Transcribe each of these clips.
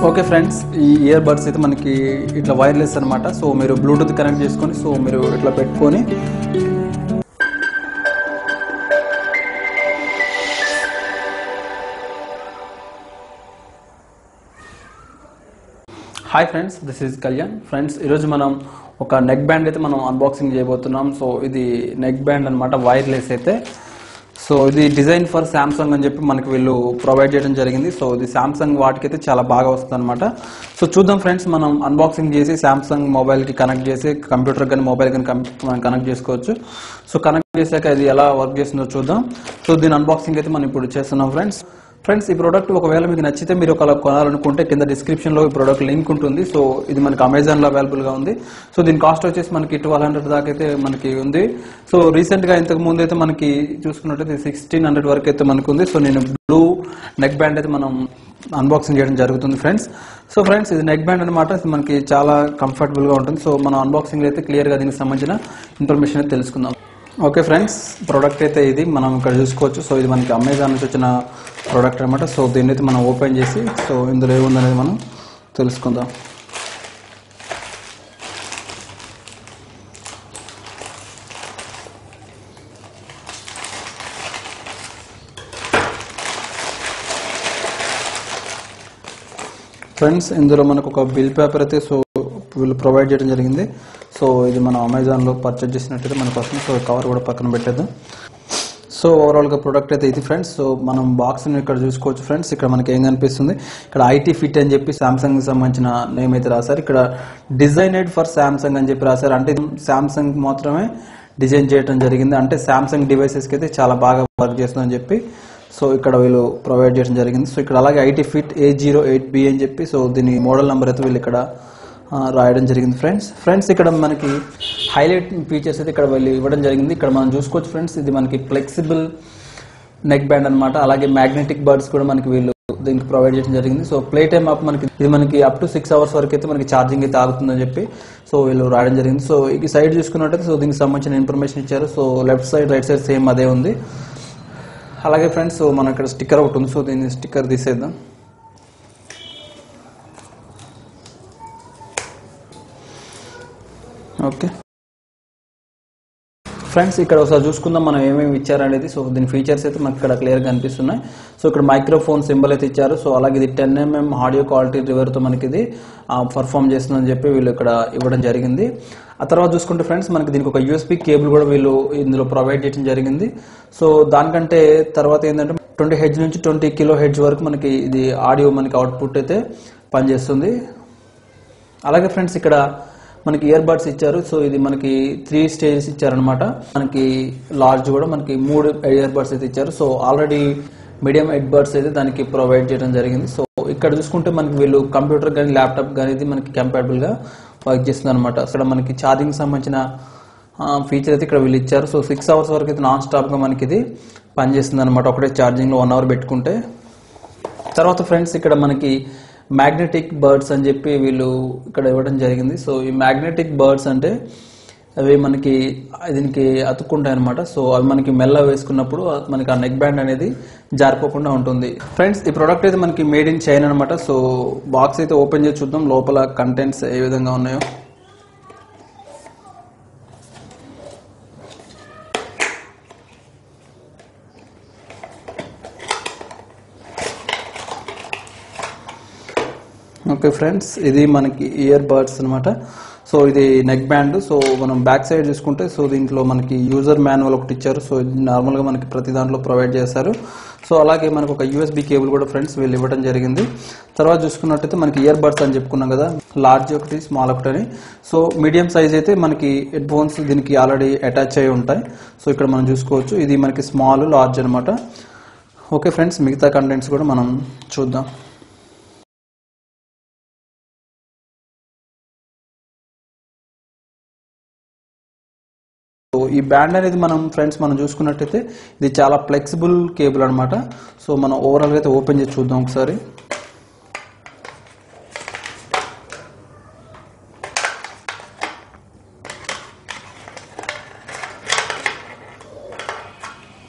okay friends ఈ ear buds అయితే మనకి ఇట్లా వైర్లెస్ అనమాట సో మీరు బ్లూటూత్ కనెక్ట్ చేసుకొని సో మీరు ఇట్లా పెట్టుకొని hi friends this is Kalyan friends ఈరోజు మనం ఒక నెక్ బ్యాండ్ అయితే మనం అన్బాక్సింగ్ చేయబోతున్నాం సో ఇది నెక్ బ్యాండ్ అనమాట వైర్లెస్ అయితే సో ఇది డిజైన్ ఫర్ శాంసంగ్ అని చెప్పి మనకి వీళ్ళు ప్రొవైడ్ చేయడం జరిగింది సో ఇది శాంసంగ్ వాటికైతే చాలా బాగా వస్తుంది అనమాట సో చూద్దాం ఫ్రెండ్స్ మనం అన్బాక్సింగ్ చేసి శాంసంగ్ మొబైల్కి కనెక్ట్ చేసి కంప్యూటర్ కానీ మొబైల్ కానీ మనం కనెక్ట్ చేసుకోవచ్చు సో కనెక్ట్ చేశాక ఇది ఎలా వర్క్ చేస్తుందో చూద్దాం సో దీని అన్బాక్సింగ్ అయితే మనం ఇప్పుడు చేస్తున్నాం ఫ్రెండ్స్ ఫ్రెండ్స్ ఈ ప్రోడక్ట్ ఒకవేళ మీకు నచ్చితే మీరు ఒకవేళ కొనాలనుకుంటే కింద డిస్క్రిప్షన్ లో ఈ ప్రోడక్ట్ లింక్ ఉంటుంది సో ఇది మనకి అమెజాన్ లో అవైలబుల్ గా ఉంది సో దీని కాస్ట్ వచ్చేసి మనకి ట్వెల్వ్ హండ్రెడ్ దాకా అయితే మనకి ఉంది సో రీసెంట్ గా ఇంతకు ముందు అయితే మనకి చూసుకున్నట్టయితే సిక్స్టీన్ హండ్రెడ్ వరకు అయితే మనకు ఉంది సో నేను బ్లూ నెక్ బ్యాండ్ అయితే మనం అన్బాక్సింగ్ చేయడం జరుగుతుంది ఫ్రెండ్స్ సో ఫ్రెండ్స్ ఇది నెక్ బ్యాండ్ అనమాట ఇది మనకి చాలా కంఫర్టబుల్ గా ఉంటుంది సో మనం అన్బాక్సింగ్ అయితే క్లియర్ గా దీనికి సంబంధించిన ఇన్ఫర్మేషన్ అయితే తెలుసుకుందాం ఓకే ఫ్రెండ్స్ ప్రోడక్ట్ అయితే ఇది మనం ఇక్కడ చూసుకోవచ్చు సో ఇది మనకి అమెజాన్ నుంచి వచ్చిన ప్రోడక్ట్ అనమాట సో దీన్ని అయితే మనం ఓపెన్ చేసి సో ఇందులో ఏముందనేది మనం తెలుసుకుందాం ఫ్రెండ్స్ ఇందులో మనకు ఒక బిల్ పేపర్ అయితే సో వీళ్ళు ప్రొవైడ్ చేయడం జరిగింది సో ఇది మనం అమెజాన్లో పర్చేజ్ చేసినట్టయితే మనకు వస్తుంది సో కవర్ కూడా పక్కన పెట్టేద్దాం సో ఓవరాల్గా ప్రోడక్ట్ అయితే ఇది ఫ్రెండ్స్ సో మనం బాక్స్ని ఇక్కడ చూసుకోవచ్చు ఫ్రెండ్స్ ఇక్కడ మనకి ఏం కనిపిస్తుంది ఇక్కడ ఐటీ ఫిట్ అని చెప్పి సామ్సంగ్ సంబంధించిన నేమ్ అయితే రాశారు ఇక్కడ డిజైనెడ్ ఫర్ సామ్సంగ్ అని చెప్పి రాశారు అంటే సామ్సంగ్ మాత్రమే డిజైన్ చేయడం జరిగింది అంటే సామ్సంగ్ డివైసెస్కి అయితే చాలా బాగా వర్క్ చేస్తుందని చెప్పి సో ఇక్కడ వీళ్ళు ప్రొవైడ్ చేయడం జరిగింది సో ఇక్కడ అలాగే IT fit A zero eight B అని చెప్పి సో దీని మోడల్ నెంబర్ అయితే వీళ్ళు ఇక్కడ ఆ, రాయడం జరిగింది ఫ్రెండ్స్ ఫ్రెండ్స్ ఇక్కడ మనకి హైలైట్ ఫీచర్స్ అయితే ఇక్కడ వీళ్ళు ఇవ్వడం జరిగింది ఇక్కడ మనం చూసుకోవచ్చు ఫ్రెండ్స్ ఇది మనకి ఫ్లెక్సిబుల్ నెక్ బ్యాండ్ అన్నమాట అలాగే మ్యాగ్నెటిక్ బర్డ్స్ కూడా మనకి వీళ్ళు దీనికి ప్రొవైడ్ చేయడం జరిగింది సో ప్లే టైమ్ అప్ మనకి ఇది మనకి అప్ టు సిక్స్ అవర్స్ వరకు అయితే మనకి ఛార్జింగ్ అయితే ఆగుతుందని చెప్పి సో వీళ్ళు రాయడం జరిగింది సో ఈ సైడ్ చూసుకున్నట్టయితే సో దీనికి సంబంధించిన ఇన్ఫర్మేషన్ ఇచ్చారు so left side right side same అదే ఉంది అలాగే ఫ్రెండ్స్ సో మన ఇక్కడ స్టిక్కర్ ఒకటి ఉంది సో దీన్ని స్టిక్కర్ తీసేద్దాం ఓకే ఫ్రెండ్స్ ఇక్కడ ఒకసారి చూసుకుందాం మనం ఏమేమి ఇచ్చారనేది సో దీని ఫీచర్స్ అయితే మనకి ఇక్కడ క్లియర్ గా కనిపిస్తున్నాయి సో ఇక్కడ మైక్రోఫోన్ సింబల్ అయితే ఇచ్చారు సో అలాగే ఇది ten mm audio quality driver తో మనకి ఇది పర్ఫామ్ చేస్తుందని చెప్పి వీళ్ళు ఇక్కడ ఇవ్వడం జరిగింది ఆ తర్వాత చూసుకుంటే ఫ్రెండ్స్ మనకి దీనికి ఒక యూఎస్బి కేబుల్ కూడా వీళ్ళు ఇందులో ప్రొవైడ్ చేయడం జరిగింది సో దానికంటే తర్వాత ఏంటంటే ట్వంటీ హెడ్జ్ నుంచి ట్వంటీ కిలో హెడ్జ్ వరకు మనకి ఇది ఆడియో మనకి అవుట్పుట్ అయితే పనిచేస్తుంది అలాగే ఫ్రెండ్స్ ఇక్కడ మనకి ఇయర్ బడ్స్ ఇచ్చారు సో ఇది మనకి త్రీ స్టేజెస్ ఇచ్చారనమాట మనకి లార్జ్ కూడా మనకి మూడు ఇయర్ బడ్స్ అయితే ఇచ్చారు so already medium head buds అయితే దానికి ప్రొవైడ్ చేయడం జరిగింది సో ఇక్కడ చూసుకుంటే మనకి వీళ్ళు కంప్యూటర్ కానీ ల్యాప్టాప్ కానీ ఇది మనకి కంపాటబుల్ గా వర్క్ చేస్తుంది అనమాట అక్కడ మనకి ఛార్జింగ్ సంబంధించిన ఫీచర్ అయితే ఇక్కడ వీళ్ళు ఇచ్చారు సో సిక్స్ అవర్స్ వరకు అయితే నాన్ స్టాప్ గా మనకి ఇది పనిచేస్తుంది అనమాట ఒకటే ఛార్జింగ్ లో వన్ అవర్ పెట్టుకుంటే తర్వాత ఫ్రెండ్స్ ఇక్కడ మనకి మ్యాగ్నెటిక్ బర్డ్స్ అని చెప్పి వీళ్ళు ఇక్కడ ఇవ్వడం జరిగింది సో ఈ మ్యాగ్నెటిక్ బర్డ్స్ అంటే అవి మనకి దీనికి అతుక్కుంటాయి అనమాట సో అవి మనకి మెల్ల వేసుకున్నప్పుడు మనకి ఆ నెక్ బ్యాండ్ అనేది జారిపోకుండా ఉంటుంది ఫ్రెండ్స్ ఈ ప్రోడక్ట్ అయితే మనకి మేడ్ ఇన్ చైనా అనమాట సో బాక్స్ అయితే ఓపెన్ చేసి చూద్దాం లోపల కంటెంట్స్ ఏ విధంగా ఉన్నాయో ఓకే ఫ్రెండ్స్ ఇది మనకి ఇయర్ బర్డ్స్ అనమాట సో ఇది నెక్ బ్యాండ్ సో మనం బ్యాక్ సైడ్ చూసుకుంటే సో దీంట్లో మనకి యూజర్ మాన్యువల్ ఒకటి ఇచ్చారు సో ఇది నార్మల్గా మనకి ప్రతి దాంట్లో ప్రొవైడ్ చేశారు సో అలాగే మనకు ఒక యూఎస్బి కేబుల్ కూడా ఫ్రెండ్స్ వీళ్ళు ఇవ్వడం జరిగింది తర్వాత చూసుకున్నట్టయితే మనకి ఇయర్ బడ్స్ అని చెప్పుకున్నాం కదా లార్జ్ ఒకటి స్మాల్ ఒకటి అని సో మీడియం సైజ్ అయితే మనకి హెడ్ ఫోన్స్ దీనికి ఆల్రెడీ అటాచ్ అయి ఉంటాయి సో ఇక్కడ మనం చూసుకోవచ్చు ఇది మనకి స్మాల్ లార్జ్ అనమాట ఓకే ఫ్రెండ్స్ మిగతా కంటెంట్స్ కూడా మనం చూద్దాం సో ఈ బ్యాండ్ అనేది మనం ఫ్రెండ్స్ మనం చూసుకున్నట్టయితే ఇది చాలా ఫ్లెక్సిబుల్ కేబుల్ అనమాట సో మనం ఓవరాల్గా అయితే ఓపెన్ చేసి చూద్దాం ఒకసారి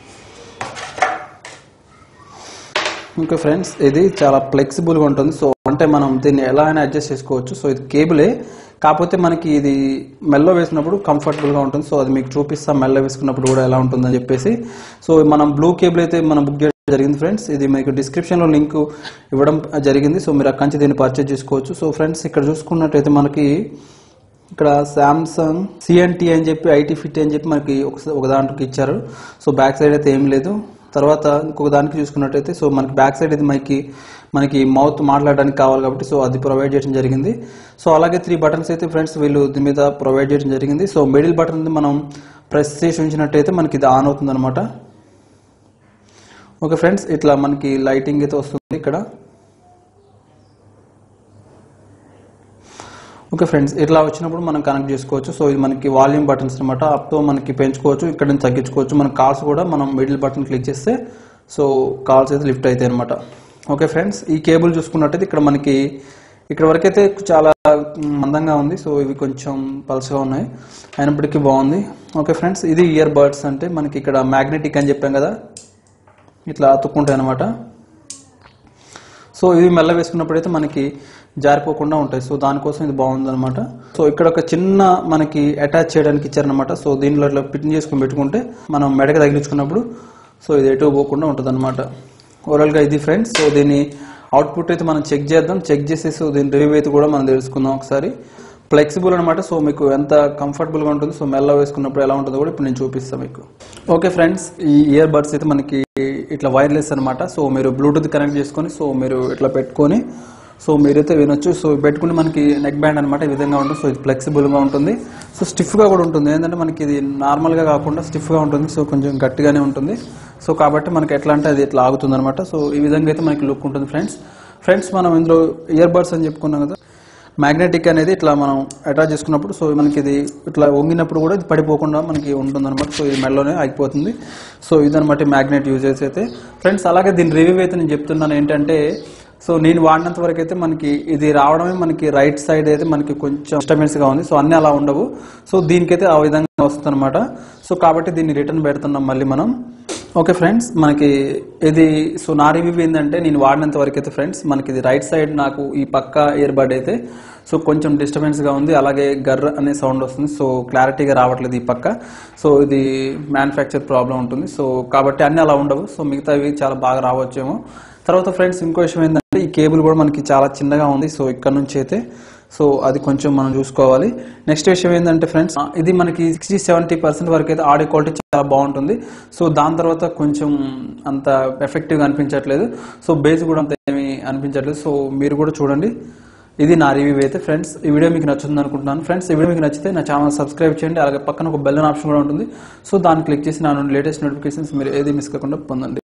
ఓకే ఫ్రెండ్స్ ఇది చాలా ఫ్లెక్సిబుల్గా ఉంటుంది సో వన్ అంటే మనం దీన్ని ఎలా అయినా అడ్జస్ట్ చేసుకోవచ్చు సో ఇది కేబులే కాకపోతే మనకి ఇది మెల్లో వేసినప్పుడు కంఫర్టబుల్గా ఉంటుంది సో అది మీకు చూపిస్తాం మెల్ల వేసుకున్నప్పుడు కూడా ఎలా ఉంటుందని చెప్పేసి సో మనం బ్లూ కేబుల్ అయితే మనం బుక్ చేయడం జరిగింది ఫ్రెండ్స్ ఇది మీకు డిస్క్రిప్షన్లో లింక్ ఇవ్వడం జరిగింది సో మీరు అక్కడి నుంచి దీన్ని పర్చేజ్ చేసుకోవచ్చు సో ఫ్రెండ్స్ ఇక్కడ చూసుకున్నట్టయితే మనకి ఇక్కడ శాంసంగ్ సిఎన్టీ అని చెప్పి ఐటీ ఫిట్ అని చెప్పి మనకి ఒక ఒక దాంట్లోకి ఇచ్చారు సో బ్యాక్ సైడ్ అయితే ఏం లేదు తర్వాత ఇంకొక దానికి చూసుకున్నట్టయితే సో మనకి బ్యాక్ సైడ్ ఇది మనకి మనకి మౌత్ మాట్లాడడానికి కావాలి కాబట్టి సో అది ప్రొవైడ్ చేయడం జరిగింది సో అలాగే త్రీ బటన్స్ అయితే ఫ్రెండ్స్ వీళ్ళు దీని మీద ప్రొవైడ్ చేయడం జరిగింది సో మిడిల్ బటన్ మనం ప్రెస్ చేసి ఉంచినట్టయితే మనకి ఇది ఆన్ అవుతుంది అనమాట ఓకే ఫ్రెండ్స్ ఇట్లా మనకి లైటింగ్ అయితే వస్తుంది ఇక్కడ ఓకే ఫ్రెండ్స్ ఇట్లా వచ్చినప్పుడు మనం కనెక్ట్ చేసుకోవచ్చు సో ఇది మనకి వాల్యూమ్ బటన్స్ అనమాట అప్తో మనకి పెంచుకోవచ్చు ఇక్కడ నుంచి తగ్గించుకోవచ్చు మన కాల్స్ కూడా మనం మిడిల్ బటన్ క్లిక్ చేస్తే సో కాల్స్ అయితే లిఫ్ట్ అవుతాయి అనమాట ఓకే ఫ్రెండ్స్ ఈ కేబుల్ చూసుకున్నట్టయితే ఇక్కడ మనకి ఇక్కడ వరకైతే చాలా మందంగా ఉంది సో ఇవి కొంచెం పల్స్గా ఉన్నాయి అయినప్పటికీ బాగుంది ఓకే ఫ్రెండ్స్ ఇది ఇయర్ బర్డ్స్ అంటే మనకి ఇక్కడ మ్యాగ్నెటిక్ అని చెప్పాం కదా ఇట్లా అతుక్కుంటాయి అనమాట సో ఇవి మెల్ల వేసుకున్నప్పుడైతే మనకి జారిపోకుండా ఉంటాయి సో దానికోసం ఇది బాగుందన్నమాట సో ఇక్కడ ఒక చిన్న మనకి అటాచ్ చేయడానికి ఇచ్చారనమాట సో దీనిలో ఇట్లా ఫిట్ చేసుకుని పెట్టుకుంటే మనం మెడకి తగిలించుకున్నప్పుడు సో ఇది ఎటు పోకుండా ఉంటుంది అనమాట ఓవరాల్గా ఇది ఫ్రెండ్స్ సో దీని అవుట్పుట్ అయితే మనం చెక్ చేద్దాం చెక్ చేసేసి దీని రివ్యూ అయితే కూడా మనం తెలుసుకుందాం ఒకసారి ఫ్లెక్సిబుల్ అనమాట సో మీకు ఎంత కంఫర్టబుల్గా ఉంటుంది సో మెల్ల వేసుకున్నప్పుడు ఎలా ఉంటుందో కూడా ఇప్పుడు నేను చూపిస్తాను మీకు ఓకే ఫ్రెండ్స్ ఈ ఇయర్ బడ్స్ అయితే మనకి ఇట్లా వైర్లెస్ అనమాట సో మీరు బ్లూటూత్ కనెక్ట్ చేసుకొని సో మీరు ఇట్లా పెట్టుకొని సో మీరైతే వినొచ్చు సో పెట్టుకుని మనకి నెక్ బ్యాండ్ అనమాట ఈ విధంగా ఉంటుంది సో ఇది ఫ్లెక్సిబుల్గా ఉంటుంది సో స్టిఫ్గా కూడా ఉంటుంది ఏంటంటే మనకి ఇది నార్మల్గా కాకుండా స్టిఫ్గా ఉంటుంది సో కొంచెం గట్టిగానే ఉంటుంది సో కాబట్టి మనకి ఎట్లా అంటే అది ఇట్లా ఆగుతుంది అనమాట సో ఈ విధంగా అయితే మనకి లుక్ ఉంటుంది ఫ్రెండ్స్ ఫ్రెండ్స్ మనం ఇందులో ఇయర్ బడ్స్ అని చెప్పుకున్నాం కదా మ్యాగ్నెటిక్ అనేది ఇట్లా మనం అటాచ్ చేసుకున్నప్పుడు సో మనకి ఇది ఇట్లా వంగినప్పుడు కూడా ఇది పడిపోకుండా మనకి ఉంటుంది అనమాట సో ఇది మెడలోనే ఆగిపోతుంది సో ఇదనమాట మ్యాగ్నెట్ యూజెస్ అయితే ఫ్రెండ్స్ అలాగే దీని రివ్యూ అయితే నేను చెప్తున్నాను ఏంటంటే సో నేను వాడినంత వరకు అయితే మనకి ఇది రావడమే మనకి రైట్ సైడ్ అయితే మనకి కొంచెం డిస్టర్బెన్స్ గా ఉంది సో అన్ని అలా ఉండవు సో దీనికైతే ఆ విధంగా వస్తుంది అనమాట సో కాబట్టి దీన్ని రిటర్న్ పెడుతున్నాం మళ్ళీ మనం ఓకే ఫ్రెండ్స్ మనకి ఇది సో నా రివ్యూ ఏంటంటే నేను వాడినంత వరకు అయితే ఫ్రెండ్స్ మనకి ఇది రైట్ సైడ్ నాకు ఈ పక్క ఇయర్ బడ్ అయితే సో కొంచెం డిస్టర్బెన్స్ గా ఉంది అలాగే గర్ర అనే సౌండ్ వస్తుంది సో క్లారిటీగా రావట్లేదు ఈ పక్క సో ఇది మ్యానుఫ్యాక్చర్ ప్రాబ్లం ఉంటుంది సో కాబట్టి అన్ని అలా ఉండవు సో మిగతావి చాలా బాగా రావచ్చేమో తర్వాత ఫ్రెండ్స్ ఇంకో విషయం ఏంటంటే ఈ కేబుల్ కూడా మనకి చాలా చిన్నగా ఉంది సో ఇక్కడ నుంచి అయితే సో అది కొంచెం మనం చూసుకోవాలి నెక్స్ట్ విషయం ఏంటంటే ఫ్రెండ్స్ ఇది మనకి సిక్స్టీ సెవెంటీ పర్సెంట్ వరకు అయితే ఆడియో క్వాలిటీ చాలా బాగుంటుంది సో దాని తర్వాత కొంచెం అంత ఎఫెక్టివ్గా అనిపించట్లేదు సో బేస్ కూడా అంత ఏమీ అనిపించట్లేదు సో మీరు కూడా చూడండి ఇది నా రివ్యూ అయితే ఫ్రెండ్స్ ఈ వీడియో మీకు నచ్చుతుంది అనుకుంటున్నాను ఫ్రెండ్స్ ఈ వీడియో మీకు నచ్చితే నా ఛానల్ సబ్స్క్రైబ్ చేయండి అలాగే పక్కన ఒక బెల్ ఆప్షన్ కూడా ఉంటుంది సో దాన్ని క్లిక్ చేసి నా లేటెస్ట్ నోటిఫికేషన్స్ మీరు ఏది మిస్ కాకుండా పొందండి